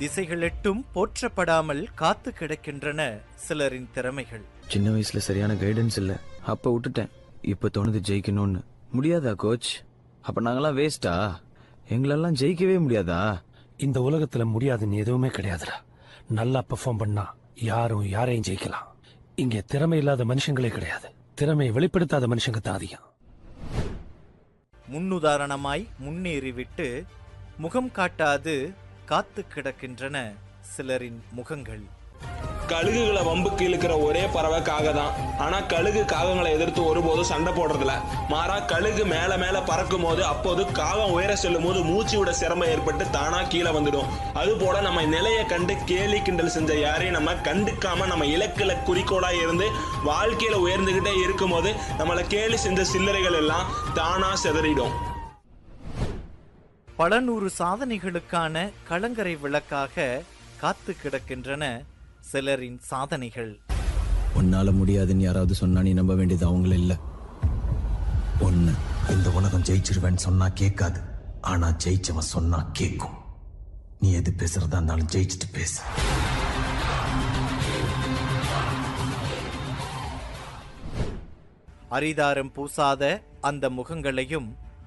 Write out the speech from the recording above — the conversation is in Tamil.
திசைகளெட்டும் போற்றப்படாமல் காத்து கிடக்கின்றன சிலரின் திறமைகள் சின்ன வயசுல சரியான கைடன்ஸ் இல்ல அப்ப விட்டுட்டேன் இப்ப தோணுது ஜெயிக்கணும்னு முடியாதா கோச் அப்ப நாங்கெல்லாம் வேஸ்டா எங்களெல்லாம் ஜெயிக்கவே முடியாதா இந்த உலகத்துல முடியாதுன்னு எதுவுமே கிடையாதுடா நல்லா பெர்ஃபார்ம் பண்ணா யாரும் யாரையும் ஜெயிக்கலாம் இங்க திறமை இல்லாத மனுஷங்களே கிடையாது திறமையை வெளிப்படுத்தாத மனுஷங்க தான் அதிகம் முன்னுதாரணமாய் முன்னேறிவிட்டு முகம் காட்டாது காத்து கிடக்கின்றன சிலரின் முகங்கள் கழுகுகளை வம்புக்கு இழுக்கிற ஒரே பறவை காக தான் ஆனா கழுகு காகங்களை எதிர்த்து ஒருபோதும் சண்டை போடுறதில்ல மாறா கழுகு மேல மேல பறக்கும் போது அப்போது காகம் உயர செல்லும் போது மூச்சு விட சிரமம் ஏற்பட்டு தானா கீழே வந்துடும் அது போல நம்ம நிலையை கண்டு கேலி கிண்டல் செஞ்ச யாரையும் நம்ம கண்டுக்காம நம்ம இலக்குல குறிக்கோளா இருந்து வாழ்க்கையில உயர்ந்துகிட்டே இருக்கும்போது நம்மளை கேலி செஞ்ச சில்லறைகள் எல்லாம் தானா சிதறிடும் பல நூறு சாதனைகளுக்கான கலங்கரை விளக்காக காத்து கிடக்கின்றன சிலரின் சாதனைகள் உன்னால முடியாதுன்னு யாராவது சொன்னா நீ நம்ப வேண்டியது அவங்கள இல்ல ஒண்ணு இந்த உலகம் ஜெயிச்சிருவேன்னு சொன்னா கேட்காது ஆனா ஜெயிச்சவன் சொன்னா கேட்கும் நீ எது பேசுறதா இருந்தாலும் ஜெயிச்சுட்டு பேசு அரிதாரம் பூசாத அந்த முகங்களையும்